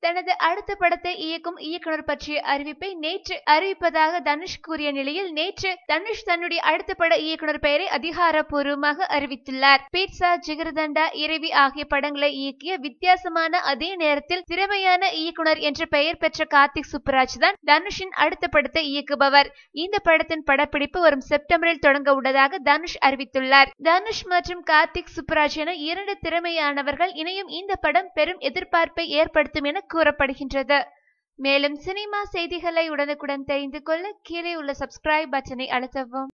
தனது அடுத்த படத்தை இயக்கும் இயக்குனர் பற்றிய அறிவிப்பை நேற்று அறிவிப்பதாக தனுஷ் கூறிய நிலையில் நேற்று தனுஷ் தன்னுடைய அடுத்த பட இயக்குனர் பெயரை அதிகாரப்பூர்வமாக அறிவித்துள்ளார் பீட்சா ஜிகர்தண்டா இறைவி ஆகிய படங்களை இயக்கிய வித்தியாசமான அதே நேரத்தில் திறமையான இயக்குனர் என்ற பெயர் பெற்ற கார்த்திக் சுப்புராஜ் தான் தனுஷின் அடுத்த படத்தை இயக்குபவர் இந்த படத்தின் படப்பிடிப்பு வரும் செப்டம்பரில் தொடங்க உள்ளதாக தனுஷ் அறிவித்துள்ளார் தனுஷ் மற்றும் கார்த்திக் சுப்புராஜ் என இரண்டு திறமையானவர்கள் இணையும் இந்த படம் பெரும் எதிர்பார்ப்பை ஏற்படுத்தும் என கூறப்படுகின்றது மேலும் சினிமா செய்திகளை உடனுக்குடன் தெரிந்து கொள்ள கீழே உள்ள சப்ஸ்கிரைப் பட்டனை அழுத்தவும்